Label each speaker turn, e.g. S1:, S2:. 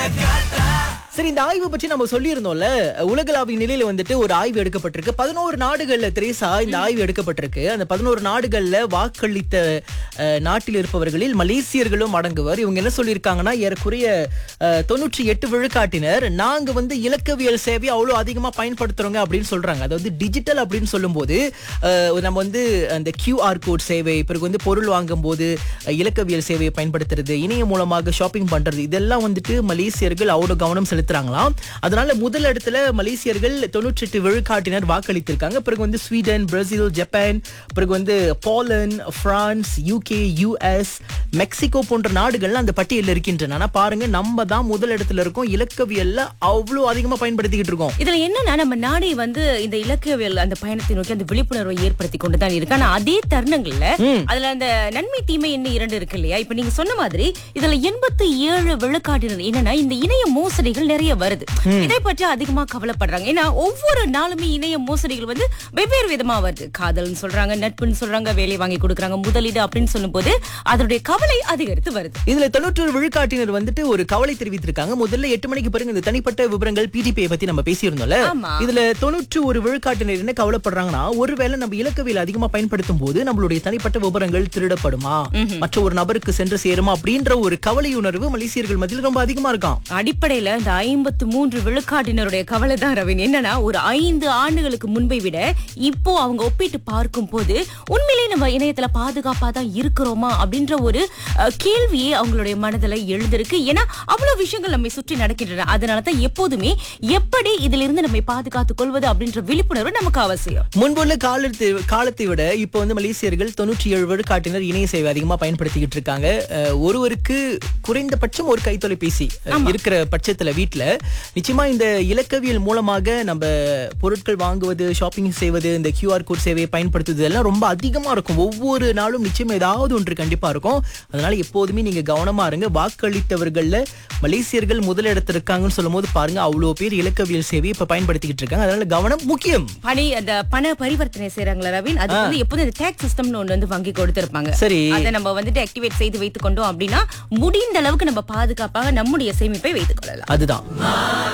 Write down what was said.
S1: சரி இந்த ஆய்வு பற்றி நம்ம சொல்லியிருந்தோம்ல உலகளாவிய நிலையில வந்துட்டு ஒரு ஆய்வு எடுக்கப்பட்டிருக்கு பதினோரு நாடுகள்ல திரேசா இந்த ஆய்வு எடுக்கப்பட்டிருக்கு அந்த பதினோரு நாடுகள்ல வாக்களித்த அஹ், நாட்டில் இருப்பவர்களில் மலேசியர்களும் அடங்குவர் இவங்க என்ன சொல்லியிருக்காங்கன்னா ஏறக்குறைய அஹ், தொண்ணூற்றி எட்டு விழுக்காட்டினர் நாங்க வந்து இலக்கவியல் சேவையை அவ்வளவு அதிகமா பயன்படுத்துறோங்க அப்படின்னு சொல்றாங்க அதாவது டிஜிட்டல் அப்படின்னு சொல்லும்போது அஹ், நம்ம வந்து அந்த கியூஆர் கோட் சேவை பிறகு வந்து பொருள் வாங்கும் போது அஹ், இலக்கவியல் சேவையை பயன்படுத்துறது இணையம் மூலமாக ஷாப்பிங் பண்றது இதெல்லாம் வந்துட்டு மலேசியர்கள் அவ்வளவு கவனம் செலுத்துறாங்களாம் அதனால முதல் இடத்துல மலேசியர்கள் தொண்ணூற்றி எட்டு விழுக்காட்டினர் வாக்களித்திருக்காங்க பிறகு வந்து ஸ்வீடன் பிரேசில் ஜப்பான் பிறகு வந்து Poland France UK US Mexico போன்ற நாடுகள்லாம் அந்த பட்டியலில் இருக்கின்றன ஆனா பாருங்க நம்ம தான் முதல் இடத்துல இருக்கோம் இலக்கவியல்ல அவ்வளவு அதிகமா பயன்படுத்திக்கிட்டு இருக்கோம்
S2: இதுல என்னன்னா நம்ம நாடே வந்து இந்த இலக்கியவியல் அந்த பயணத்தை நோக்கி அந்த விழிப்புணர்வை ஏற்படுத்தி கொண்டுதான் இருக்கு ஆனா அதே தருணங்கள்ல அதுல அந்த நன்மை தீமை என்ன இரண்டு இருக்கு இல்லையா இப்ப நீங்க சொன்ன மாதிரி இதுல எண்பத்தி ஏழு விழுக்காட்டினர் என்னன்னா இந்த இணைய மோசடிகள் நிறைய வருது இதை பற்றி அதிகமா கவலைப்படுறாங்க ஏன்னா ஒவ்வொரு நாளுமே இணைய மோசடிகள் வந்து வெவ்வேறு விதமா வருது காதல்னு சொல்றாங்க நட்புன்னு சொல்றாங்க வேலை வாங்கி கொடுக்குறாங்க முதலீடு அப்படின்னு சொல்லும்போது அதனுடைய கவலை அதிகரித்து வருது
S1: இதுல தொண்ணூற்றொரு விழுக்காட்டினர் வந்துட்டு ஒரு கவலை தெரிவித்திருக்காங்க முதல்ல எட்டு மணிக்கு பிறகு இந்த தனிப்பட்ட விவரங்கள் பிடிபியை பத்தி நம்ம பேசியிருந்தோம்ல
S2: ஆமா.
S1: இதுல தொண்ணூற்று ஒரு விழுக்காட்டினர் என்ன கவலைப்படுறாங்கன்னா ஒருவேளை நம்ம இலக்கவியல் அதிகமா பயன்படுத்தும் போது நம்மளுடைய தனிப்பட்ட விவரங்கள் திருடப்படுமா மற்ற ஒரு நபருக்கு சென்று சேருமா அப்படின்ற ஒரு கவலை உணர்வு மலேசியர்கள் மத்தியில் ரொம்ப அதிகமா இருக்காம்
S2: அடிப்படையில இந்த ஐம்பத்து மூன்று விழுக்காட்டினருடைய கவலை தான் ரவின் என்னன்னா ஒரு ஐந்து ஆண்டுகளுக்கு முன்பை விட இப்போ அவங்க ஒப்பிட்டு பார்க்கும் போது உண்மையிலேயே நம்ம இணையத்துல பாதுகாப்பா தான் இருக்கிறோமா அப்படின்ற ஒரு அஹ், கேள்வியே அவங்களுடைய மனதுல எழுந்திருக்கு ஏன்னா அவ்வளவு விஷயங்கள் நம்மை சுற்றி நடக்கின்றன அதனால தான் எப்போதுமே எப்படி இதுல இருந்து நம்மை பாதுகாத்துக் கொள்வது அப்படின்ற விழிப்புணர்வு நமக்கு அவசியம்
S1: முன்புள்ள காலத்தை காலத்தை விட இப்போ வந்து மலேசியர்கள் தொண்ணூற்றி ஏழு விழுக்காட்டினர் இணைய சேவை அதிகமா பயன்படுத்திக்கிட்டு இருக்காங்க அஹ், ஒருவருக்கு குறைந்தபட்சம் ஒரு கைத்தொலைபேசி அஹ், இருக்கிற பட்சத்துல வீட்ல நிச்சயமா இந்த இலக்கவியல் மூலமாக நம்ம பொருட்கள் வாங்குவது ஷாப்பிங் செய்வது இந்த கியூஆர் கோட் சேவையை பயன்படுத்துவது எல்லாம் ரொம்ப அதிகமா இருக்கும் ஒவ்வொரு நாளும் நிச்சயமா ஏதாவது ஒன்று கண்டிப்பா இருக்கும் அதனால எப்போதுமே நீங்க கவனமா இருங்க வாக்களித்தவர்கள்ல மலேசியர்கள் முதலிடத்தில் இருக்காங்கன்னு சொல்லும் போது பாருங்க அவ்வளவு பேர் இலக்கவியல் சேவையை இப்ப பயன்படுத்திக்கிட்டு இருக்காங்க அதனால கவனம் முக்கியம்
S2: பணி அந்த பண பரிவர்த்தனை செய்யறாங்களா ரவின் அது வந்து எப்போதும் இந்த டேக்ஸ் சிஸ்டம்னு ஒன்று வந்து வங்கி கொடுத்திருப்பாங்க
S1: சரி
S2: அதை நம்ம வந்துட்டு ஆக்டிவேட் செய்து வைத்துக் கொண்டோம் அப்படின்னா முடிந்த அளவுக்கு நம்ம பாதுகாப்பாக நம்முடைய சேமிப்பை வைத்துக் கொள்ளலாம்
S1: அதுதான்